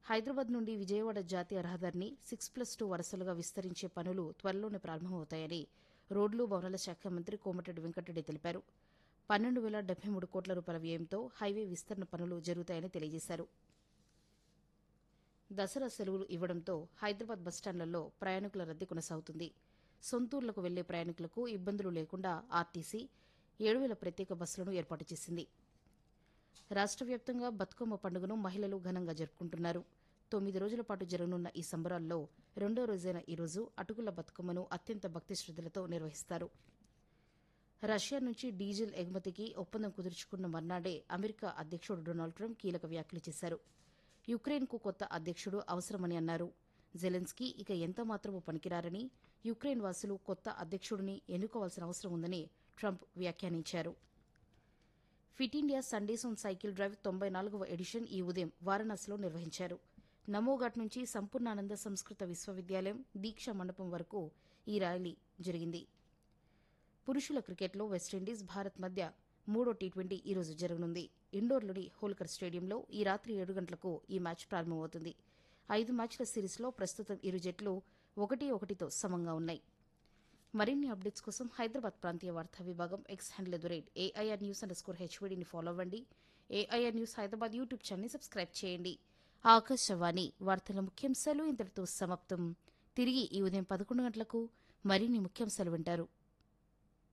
హైదరాబాద్ నుండి విజయవాడ జాతీయ రహదారిని సిక్స్ ప్లస్ టూ వరుసలుగా విస్తరించే పనులు త్వరలోనే ప్రారంభమవుతాయని రోడ్లు భవనాల శాఖ మంత్రి కోమటిరెడ్డి వెంకటరెడ్డి తెలిపారు పన్నెండు వేల డెబ్బై మూడు కోట్ల రూపాయల వ్యయంతో హైవే విస్తరణ పనులు జరుగుతాయని తెలియజేశారు దసరా సెలవులు ఇవ్వడంతో హైదరాబాద్ బస్టాండ్లలో ప్రయాణికుల రద్దీ కొనసాగుతుంది సొంతూర్లకు వెళ్లే ప్రయాణికులకు ఇబ్బందులు లేకుండా ఆర్టీసీ ఏడు వేల ప్రత్యేక బస్సులను ఏర్పాటు చేసింది రాష్ట్ర వ్యాప్తంగా బతుకమ్మ పండుగను మహిళలు ఘనంగా జరుపుకుంటున్నారు తొమ్మిది రోజుల పాటు జరగనున్న ఈ సంబరాల్లో రెండో రోజైన ఈ రోజు అటుకుల బతుకమ్మను అత్యంత భక్తి శ్రద్దలతో నిర్వహిస్తారు రష్యా నుంచి డీజిల్ ఎగుమతికి ఒప్పందం కుదుర్చుకున్న మర్నాడే అమెరికా అధ్యక్షుడు డొనాల్డ్ ట్రంప్ కీలక వ్యాఖ్యలు చేశారు యుక్రెయిన్కు కొత్త అధ్యక్షుడు అవసరమని అన్నారు జెలెన్స్కీ ఇక ఎంత మాత్రమూ పనికిరారని యుక్రెయిన్ వాసులు కొత్త అధ్యక్షుడిని ఎన్నుకోవాల్సిన అవసరం ఉందని ట్రంప్ వ్యాఖ్యానించారు fit India Sundays on cycle drive తొంభై నాలుగవ ఎడిషన్ ఈ ఉదయం వారణాసిలో నిర్వహించారు నమోఘాట్ నుంచి సంపూర్ణానంద సంస్కృత విశ్వవిద్యాలయం దీక్షా మండపం వరకు ఈ ర్యాలీ జరిగింది పురుషుల క్రికెట్లో వెస్టిండీస్ భారత్ మధ్య మూడో టీ ట్వంటీ ఈ రోజు జరగనుంది ఇండోర్లోని హోల్కర్ స్టేడియంలో ఈ రాత్రి ఏడు గంటలకు ఈ మ్యాచ్ ప్రారంభమవుతుంది ఐదు మ్యాచ్ల సిరీస్లో ప్రస్తుతం ఇరు జట్లు ఒకటి ఒకటితో సమంగా ఉన్నాయి మరిన్ని అప్డేట్స్ కోసం హైదరాబాద్ ప్రాంతీయ వార్తా విభాగం X handle at the rate AIR news underscore స్కోర్ హెచ్వీడీని ఫాలో అవ్వండి ఏఐఆర్ న్యూస్ హైదరాబాద్ యూట్యూబ్ ఛానల్ని సబ్స్క్రైబ్ చేయండి ఆకాశవాణి వార్తల ముఖ్యాంశాలు ఇంతటితో సమాప్తం తిరిగి ఈ ఉదయం పదకొండు గంటలకు మరిన్ని ముఖ్యాంశాలు వింటారు